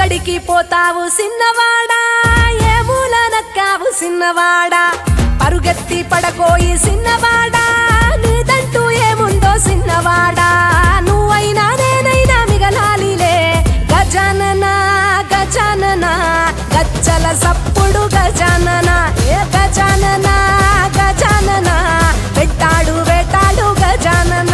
ఎక్కడికి పోతావు సిన్నవాడా ఏ మూల నక్కావు సిన్నవాడా పరుగెత్తి పడకోయి సిన్నవాడా నీదంటూ ఏముందో సిన్నవాడా నువ్వైనా నేనైనా మిగలాలిలే గజానన గజానన గజ్జల సప్పుడు గజానన ఏ గజానన గజానన వెట్టాడు వేటాడు గజానన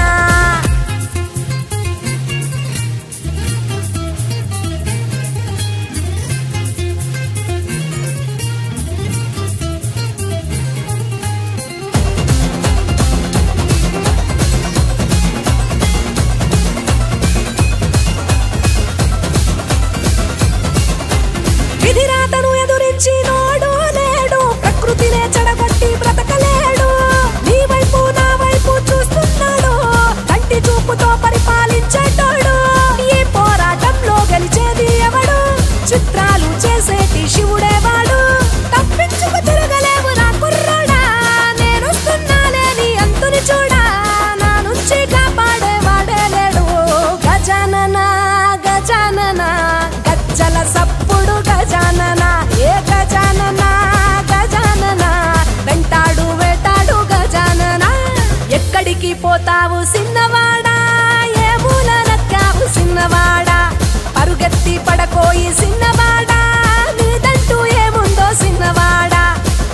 విధిరాతను ఎదురించి నోడు లేడు ప్రకృతినే చెడగొట్టి బ్రతకలేడు నీ వైపు నా వైపు చూస్తున్నాడు కంటి చూపుతో పరిపాలించేటోడు ఈ పోరాటంలో గెలిచేది ఎవడు చిత్రాలు చేసేటి శివుడేవాడు తప్పించుకు తిరగలేవు నా కుర్రాడా నేనొస్తున్నాలే నీ అంతుని చూడా నా నుంచి కాపాడేవాడే లేడు గజానన గజానన గజ్జల సప్పుడు గజానన ఏ గజానన గజానన వెంటాడు వేటాడు గజానన ఎక్కడికి పోతావు సిన్నవాడా ఏ మూల నక్కావు సిన్నవాడా పరుగెత్తి పడకోయి సిన్నవాడా నీదంటూ ఏముందో సిన్నవాడా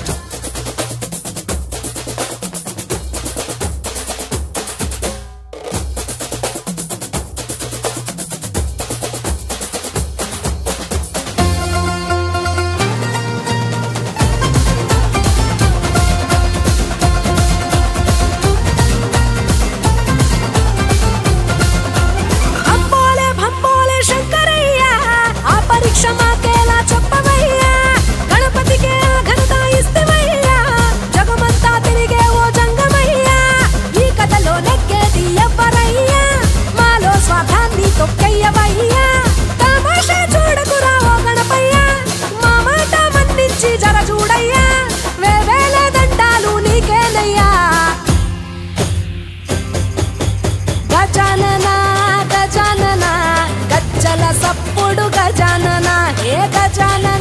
అంబోలే భంబోలే శంకరయ్య ఆ పరీక్ష మాకేలా చెప్పవయ్యా గణపతికే ఆ ఘనత ఇస్తవయ్యా జగమంతా తిరిగే ఓ జంగమయ్యా ఈ కథలో నెగ్గేది ఎవ్వరయ్యా మాలో స్వార్థాన్ని తొక్కయ్యవయ్యా తమాషా చూడకురా ఓ గణపయ్యా మా మాట మన్నించి జర చూడయ్యా వేవేల దండాలు నీకేనయ్యా గజానన గజానన గజ్జల సప్పుడు గజానన ఏ గజానన